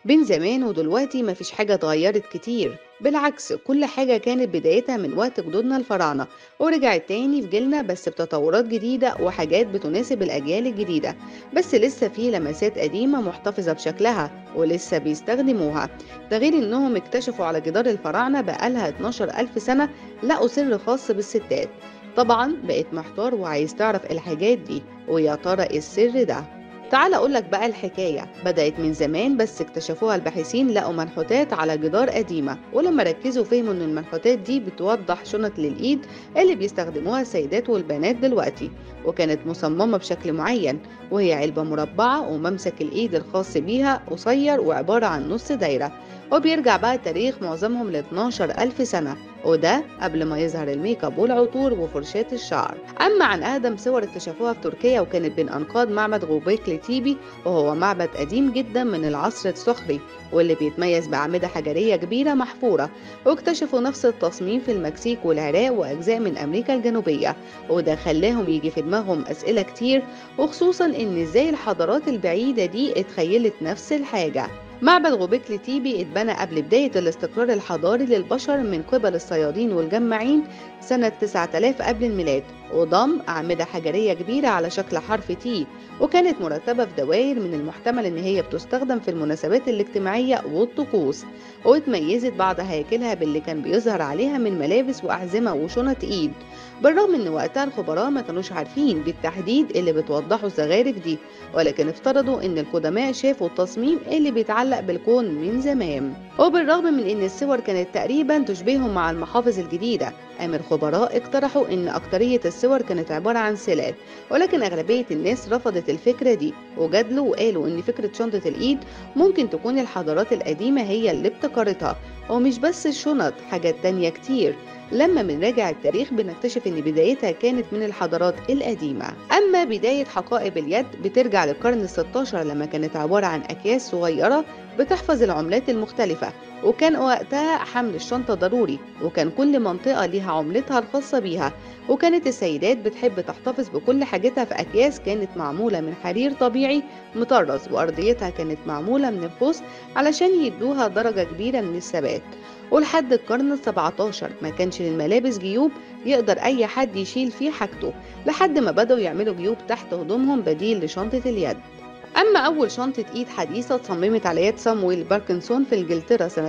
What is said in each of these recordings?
بين زمان ودلوقتي مفيش حاجة اتغيرت كتير بالعكس كل حاجة كانت بدايتها من وقت جدودنا الفراعنة ورجعت تاني في جيلنا بس بتطورات جديدة وحاجات بتناسب الأجيال الجديدة بس لسه في لمسات قديمة محتفظة بشكلها ولسه بيستخدموها ده غير إنهم اكتشفوا على جدار الفراعنة بقالها 12 ألف سنة لقوا سر خاص بالستات طبعا بقيت محتار وعايز تعرف الحاجات دي ويا ترى إيه السر ده تعال اقول لك بقى الحكايه بدات من زمان بس اكتشفوها الباحثين لقوا منحوتات على جدار قديمه ولما ركزوا فهموا ان المنحوتات دي بتوضح شنط للايد اللي بيستخدموها السيدات والبنات دلوقتي وكانت مصممه بشكل معين وهي علبه مربعه وممسك الايد الخاص بيها قصير وعباره عن نص دايره وبيرجع بقى تاريخ معظمهم ل 12 ألف سنة وده قبل ما يظهر الميك اب والعطور وفرشاة الشعر أما عن أقدم صور اكتشفوها في تركيا وكانت بين أنقاض معبد غوبيكلي تيبي وهو معبد قديم جدا من العصر الصخري واللي بيتميز بأعمدة حجرية كبيرة محفورة واكتشفوا نفس التصميم في المكسيك والعراق وأجزاء من أمريكا الجنوبية وده خلاهم يجي في دماغهم أسئلة كتير وخصوصا إن إزاي الحضارات البعيدة دي اتخيلت نفس الحاجة معبد غوبيكلي تيبي اتبنى قبل بداية الاستقرار الحضاري للبشر من قبل الصيادين والجماعين سنة 9000 قبل الميلاد وضم أعمدة حجرية كبيرة على شكل حرف تي وكانت مرتبة في دوائر من المحتمل إن هي بتستخدم في المناسبات الاجتماعية والطقوس واتميزت بعض هياكلها باللي كان بيظهر عليها من ملابس وأحزمة وشنط إيد بالرغم إن وقتها الخبراء ما كانوش عارفين بالتحديد اللي بتوضحه الزخارف دي ولكن افترضوا إن القدماء شافوا التصميم اللي بيتعلق بالكون من زمان وبالرغم من إن الصور كانت تقريبا تشبههم مع المحافظ الجديدة قام الخبراء اقترحوا ان اكترية الصور كانت عبارة عن سلال ولكن اغلبية الناس رفضت الفكرة دي وجادلوا وقالوا ان فكرة شنطة الايد ممكن تكون الحضارات القديمة هي اللي ابتكرتها ومش بس الشنط حاجات تانية كتير لما بنراجع التاريخ بنكتشف ان بدايتها كانت من الحضارات القديمة اما بداية حقائب اليد بترجع للقرن الستاشر لما كانت عبارة عن اكياس صغيرة بتحفظ العملات المختلفة وكان وقتها حمل الشنطة ضروري وكان كل منطقة ليها عملتها الخاصة بيها وكانت السيدات بتحب تحتفظ بكل حاجتها في أكياس كانت معمولة من حرير طبيعي مطرز وأرضيتها كانت معمولة من الفوس علشان يدوها درجة كبيرة من الثبات ولحد القرن السبعتاشر ما كانش للملابس جيوب يقدر أي حد يشيل فيه حاجته لحد ما بدأوا يعملوا جيوب تحت هدومهم بديل لشنطة اليد أما أول شنطة إيد حديثة اتصممت على يد صامويل باركنسون في إنجلترا سنة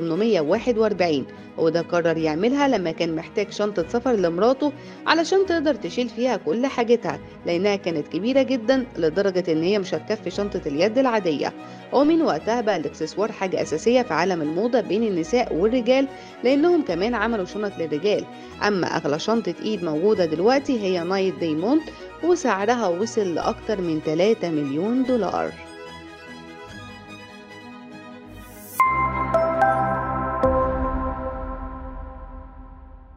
1841 وده قرر يعملها لما كان محتاج شنطة سفر لمراته علشان تقدر تشيل فيها كل حاجتها لأنها كانت كبيرة جدا لدرجة إن هي مش هتكفي شنطة اليد العادية ومن وقتها بقى الإكسسوار حاجة أساسية في عالم الموضة بين النساء والرجال لأنهم كمان عملوا شنط للرجال أما أغلى شنطة إيد موجودة دلوقتي هي نايت ديموند وسعرها وصل لأكتر من 3 مليون دولار